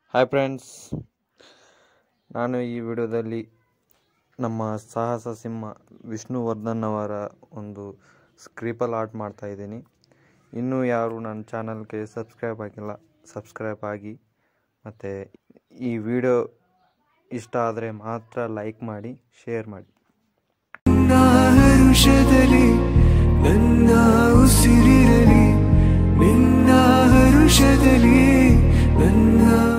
hi friends ನಾನು ಈ ವಿಡಿಯೋದಲ್ಲಿ ನಮ್ಮ ಸಾಹಸ ಸಿಂಹ ವಿಷ್ಣುವರ್ಧನ್ ಅವರ ಒಂದು ಸ್ಕ್ರೀಪಲ್ ಆರ್ಟ್ ಮಾಡ್ತಾ ಇದ್ದೀನಿ ಇನ್ನೂ ಯಾರು ನನ್ನ ಚಾನಲ್ಗೆ ಸಬ್ಸ್ಕ್ರೈಬ್ ಆಗಿಲ್ಲ ಸಬ್ಸ್ಕ್ರೈಬ್ ಆಗಿ ಮತ್ತು ಈ ವಿಡಿಯೋ ಇಷ್ಟ ಆದರೆ ಮಾತ್ರ ಲೈಕ್ ಮಾಡಿ ಶೇರ್ ಮಾಡಿ ನನ್ನ ಹರುಷದಲ್ಲಿ ನನ್ನ ಉಸಿರಿರಲಿ ನಿನ್ನ ಹರುಷದಲ್ಲಿ ನನ್ನ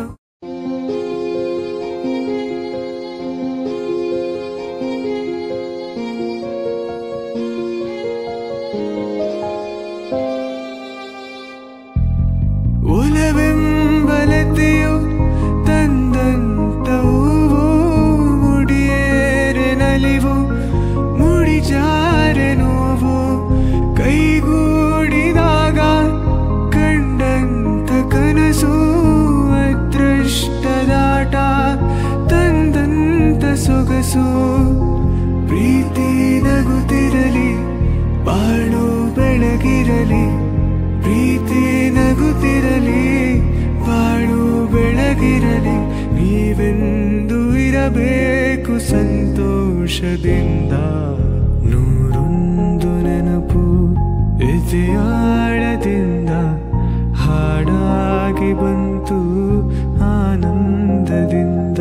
ಒಲವೆಂಬಲತೆಯು ತಂದಂತ ಹೂವು ಮುಡಿಯೇರೆ ನಲಿವು ಮುಡಿಜಾರೆ ನೋವು ಕೈಗೂಡಿದಾಗ ಕಂಡಂತ ಕನಸು ಅದೃಷ್ಟದಾಟ ತಂದಂತ ಸೊಗಸು ಪ್ರೀತಿ ನಗುತ್ತಿರಲಿ ಬಾಳು ಬೆಳಗಿರಲಿ ಪ್ರೀತಿ ನಗುತ್ತಿರಲಿ ಬಾಳು ಬೆಳಗಿರಲಿ ನೀವೆಂದು ಇರಬೇಕು ಸಂತೋಷದಿಂದ ನೂರೊಂದು ನೆನಪು ಎದೆಯಾಳದಿಂದ ಹಾಡಾಗಿ ಬಂತು ಆನಂದದಿಂದ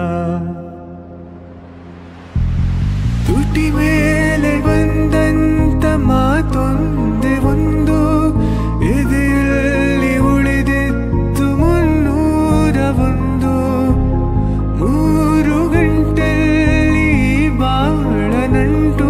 ತುಟಿ ಮೇಲೆ ಬಂದಂತ ಮಾತೊಂದೆ ಒಂದು ಎದೆಯಲ್ಲಿ ಉಳಿದಿತ್ತು ಮುನ್ನೂರ ಒಂದು ಮೂರು ಗಂಟೆಯಲ್ಲಿ ಬಾಳ ನಂಟು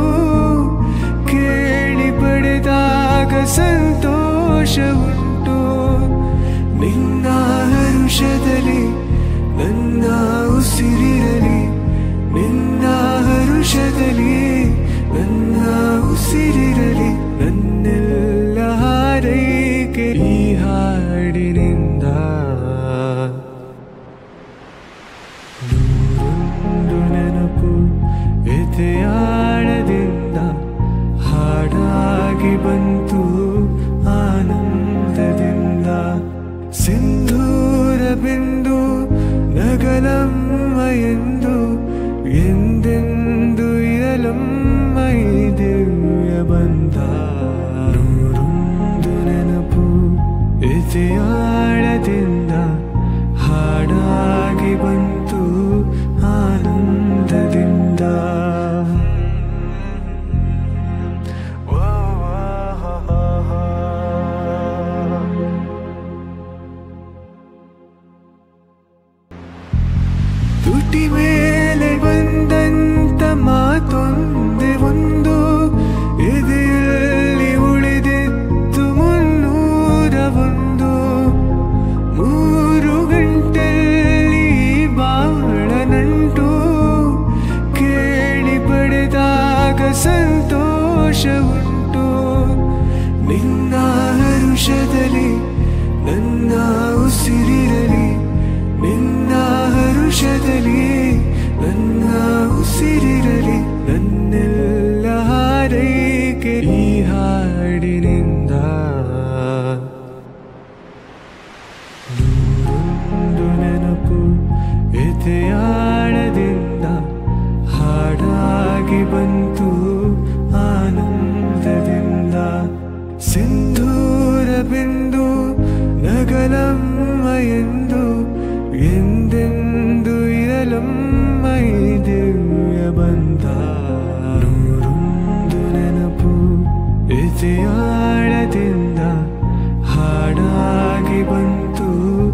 ಕೇಳಿ ಪಡೆದಾಗ ಸಂತೋಷ ಉಂಟು ನಿನ್ನ ಹರುಷದಲ್ಲಿ ನನ್ನ ಉಸಿರಿರಲಿ ನಿನ್ನ ಹರುಷದಲ್ಲಿ ನನ್ನ ಉಸಿರಿರಲಿ ನನ್ನೆಲ್ಲ ಹಾರೈಕೆ ಈ ಹಾಡಿನಿಂದ ನೂರೊಂದು ನೆನಪು ಎದೆಯಾಳದಿಂದ ಹಾಡಾಗಿ ಬಂತು ಆನಂದದಿಂದ ಸಿಂಧೂರ ಬಿಂದು ನಗಲಮ್ಮ ಎಂದು ಎಂದೆಂದು ಇರಲಮ್ಮ ಈ ದಿವ್ಯ ಬಂದ ನೂರೊಂದು ನೆನಪು ಎದೆಯಾಳದಿಂದ ಹಾಡಾಗಿ ಬಂತು ಆನಂದದಿಂದ ತುಟಿ ಮೇಲೆ ಬಂದಂತ ಮಾತೊಂದೆ ಒಂದು ಎದೆಯಲ್ಲಿ ಉಳಿದಿತ್ತು ಮುನ್ನೂರ ಒಂದು ಮೂರು ಗಂಟೆಯಲ್ಲಿ ಬಾಳ ನಂಟು ಕೇಳಿ ಪಡೆದಾಗ ಸಂತೋಷ ಉಂಟು ನಿನ್ನ ಹರುಷದಲ್ಲಿ ನನ್ನ ಉಸಿರಿರಲಿ ನಿನ್ನ ಹರುಷದಲ್ಲಿ ನನ್ನ ಉಸಿರಿರಲಿ ನನ್ನೆಲ್ಲ ಹಾರೈಕೆ ಈ ಹಾಡಿನಿಂದ ನೂರೊಂದು ನೆನಪು ಎದೆಯಾಳದಿಂದ ಹಾಡಾಗಿ ಬಂತು ಆನಂದದಿಂದ ಸಿಂಧೂರ ಬಿಂದು ನಗಲಮ್ಮ ಎಂದು ಎಂದೆಂದು ಇರಲಮ್ಮ ಈ ದಿವ್ಯ ಬಂದ ನೂರೊಂದು ನೆನಪು ಎದೆಯಾಳದಿಂದ ಹಾಡಾಗಿ ಬಂತು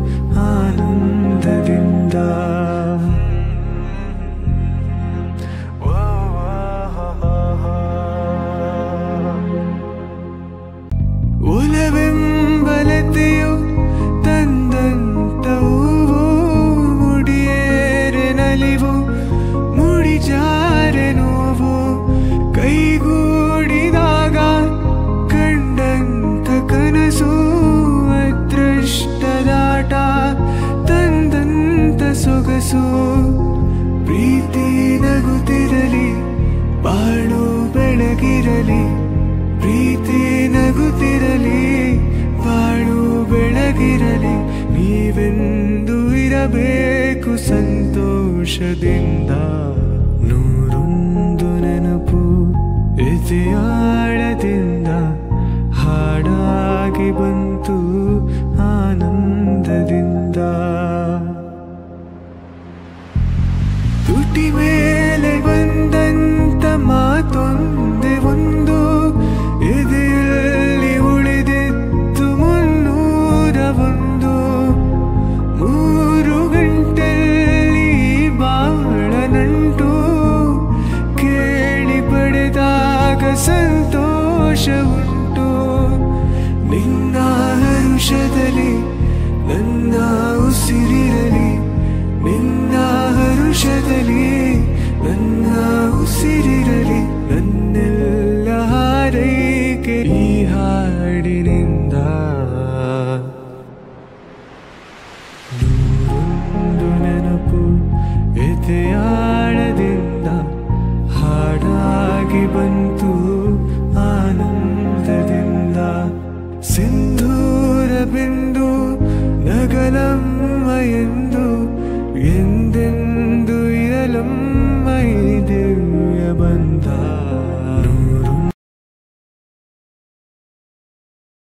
ಆನಂದದಿಂದ ಒಲವೆಂಬಲತೆಯು ತಂದಂತ ಹೂವು ಮುಡಿಯೇರೆ ನಲಿವು ಮುಡಿಜಾರೆ ನೋವು ಕೈಗೂಡಿದಾಗ ಕಂಡಂತ ಕನಸು ಅದೃಷ್ಟದಾಟ ತಂದಂತ ಸೊಗಸು ಪ್ರೀತಿ ನಗುತ್ತಿರಲಿ ಬಾಳು ಬೆಳಗಿರಲಿ ಪ್ರೀತಿ ನಗುತ್ತಿರಲಿ ಬಾಳು ಬೆಳಗಿರಲಿ ನೀವೆಂದು ಇರಬೇಕು ಸಂತೋಷದಿಂದ ನೂರೊಂದು ನೆನಪು ಎದೆಯಾಳದಿಂದ ಹಾಡಾಗಿ ಬಂತು ಆನಂದದಿಂದ ತುಟಿ ಮೇಲೆ ಬಂದಂತ ಮಾತೊಂದೆ ಒಂದು ಎದೆಯಲ್ಲಿ ಉಳಿದಿತ್ತು ಮುನ್ನೂರ ಒಂದು ಮೂರು ಗಂಟೆಯಲ್ಲಿ ಬಾಳ ನಂಟು ಕೇಳಿ ಪಡೆದಾಗ ಸಂತೋಷ ಉಂಟು ನಿನ್ನ ಹರುಷದಲ್ಲಿ ನನ್ನ ಉಸಿರಿರಲಿ ನಿನ್ನ ಹರುಷದಲ್ಲಿ ನನ್ನ ಉಸಿರಿರಲಿ ನನ್ನೆಲ್ಲ ಹಾರೈಕೆ ಈ ಹಾಡಿನಿಂದ ನೂರೊಂದು ನೆನಪು ಎದೆಯಾಳದಿಂದ ಹಾಡಾಗಿ ಬಂತು ಆನಂದದಿಂದ ಸಿಂಧೂರ ಬಿಂದು ನಗಲಮ್ಮ ಎಂದು ಎಂದೆಂದು ಇರಲಮ್ಮ